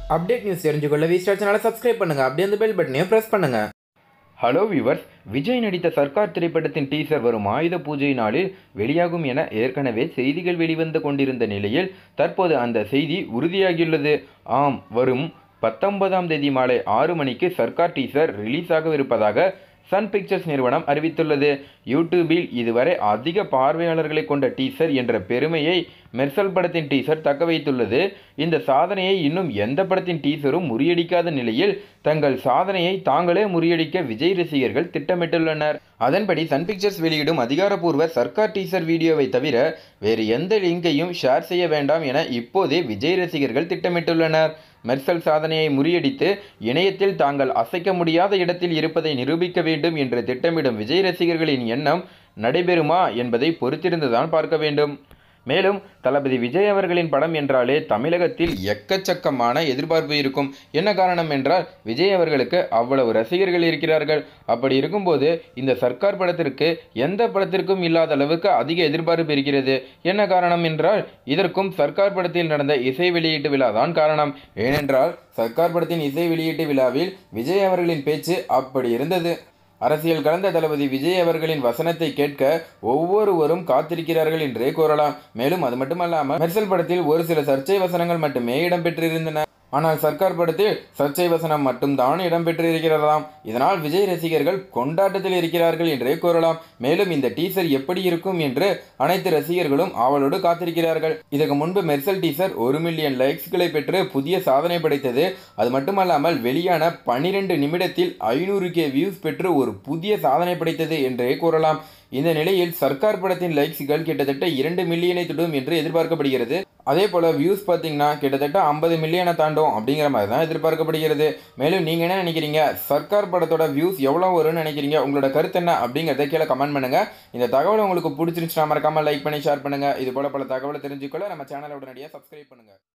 update news தெரிஞ்சுக்கொள்ள V star சேனலை subscribe பண்ணுங்க அப்படியே அந்த பெல் பட்டனையும் ப்ரெஸ் பண்ணுங்க ஹலோ வியூவர்ஸ் விஜய் நடித்த சர்க்கார் திரைப்படத்தின் டீசர் வரும் ஆயுத பூஜை நாளில் வெளியாகும் என ஏற்கனவே செய்திகள் வெளிவந்து கொண்டிருந்த நிலையில் தற்போது அந்த செய்தி உறுதியாகியுள்ளது ஆம் வரும் பத்தொன்பதாம் தேதி மாலை ஆறு மணிக்கு சர்க்கார் டீசர் ரிலீஸ் ஆகவிருப்பதாக சன் பிக்சர்ஸ் நிறுவனம் அறிவித்துள்ளது யூடியூபில் இதுவரை அதிக பார்வையாளர்களை கொண்ட டீசர் என்ற பெருமையை மெர்சல் படத்தின் டீசர் தக்க வைத்துள்ளது இந்த சாதனையை இன்னும் எந்த படத்தின் டீசரும் முறியடிக்காத நிலையில் தங்கள் சாதனையை தாங்களே முறியடிக்க விஜய் ரசிகர்கள் திட்டமிட்டுள்ளனர் அதன்படி சன் பிக்சர்ஸ் வெளியிடும் அதிகாரப்பூர்வ சர்க்கார் டீசர் வீடியோவை தவிர வேறு எந்த லிங்கையும் ஷேர் செய்ய வேண்டாம் என இப்போதே விஜய் ரசிகர்கள் திட்டமிட்டுள்ளனர் மெர்சல் சாதனையை முறியடித்து இணையத்தில் தாங்கள் அசைக்க முடியாத இடத்தில் இருப்பதை நிரூபிக்க வேண்டும் என்று திட்டமிடும் விஜய் ரசிகர்களின் எண்ணம் நடைபெறுமா என்பதை பொறுத்திருந்துதான் பார்க்க வேண்டும் மேலும் தளபதி விஜய் அவர்களின் படம் என்றாலே தமிழகத்தில் எக்கச்சக்கமான எதிர்பார்ப்பு இருக்கும் என்ன காரணம் என்றால் விஜய் அவர்களுக்கு அவ்வளவு ரசிகர்கள் இருக்கிறார்கள் அப்படி இருக்கும்போது இந்த சர்க்கார் படத்திற்கு எந்த படத்திற்கும் இல்லாத அளவுக்கு அதிக எதிர்பார்ப்பு இருக்கிறது என்ன காரணம் என்றால் இதற்கும் சர்க்கார் படத்தில் நடந்த இசை வெளியீட்டு விழா தான் காரணம் ஏனென்றால் சர்க்கார் படத்தின் இசை வெளியீட்டு விழாவில் விஜய் அவர்களின் பேச்சு அப்படி இருந்தது அரசியல் கலந்த தளபதி விஜய் அவர்களின் வசனத்தை கேட்க ஒவ்வொருவரும் காத்திருக்கிறார்கள் என்றே கூறலாம் மேலும் அது மட்டுமல்லாமல் மெர்சல் படத்தில் ஒரு சில சர்ச்சை வசனங்கள் மட்டுமே இடம்பெற்றிருந்தன ஆனால் சர்க்கார் படத்தில் சர்ச்சை வசனம் மட்டும்தான் இடம்பெற்றிருக்கிறதாம் இதனால் விஜய் ரசிகர்கள் கொண்டாட்டத்தில் இருக்கிறார்கள் என்றே கூறலாம் மேலும் இந்த டீசர் எப்படி இருக்கும் என்று அனைத்து ரசிகர்களும் ஆவலோடு காத்திருக்கிறார்கள் இதற்கு முன்பு மெர்சல் டீசர் ஒரு மில்லியன் லைக்ஸ்களை பெற்று புதிய சாதனை படைத்தது அது மட்டுமல்லாமல் வெளியான பனிரெண்டு நிமிடத்தில் ஐநூறு கே வியூஸ் பெற்று ஒரு புதிய சாதனை படைத்தது என்றே கூறலாம் இந்த நிலையில் சர்க்கார் படத்தின் லைக்ஸ்கள் கிட்டத்தட்ட இரண்டு மில்லியனை தொடும் என்று எதிர்பார்க்கப்படுகிறது அதே போல வியூஸ் பார்த்தீங்கன்னா கிட்டத்தட்ட ஐம்பது மில்லியனை தாண்டும் அப்படிங்கிற மாதிரி தான் எதிர்பார்க்கப்படுகிறது மேலும் நீங்கள் என்ன நினைக்கிறீங்க சர்க்கார் படத்தோட வியூஸ் எவ்வளோ வரும்னு நினைக்கிறீங்க உங்களோட கருத்து என்ன அப்படிங்கிறத கீழே கமெண்ட் பண்ணுங்க இந்த தகவல் உங்களுக்கு பிடிச்சிருந்துச்சுன்னா மறக்காம லைக் பண்ணி ஷேர் பண்ணுங்க இது போல பல தகவலை தெரிஞ்சுக்கொள்ள நம்ம சேனலை உடனடியாக சப்ஸ்கிரைப் பண்ணுங்க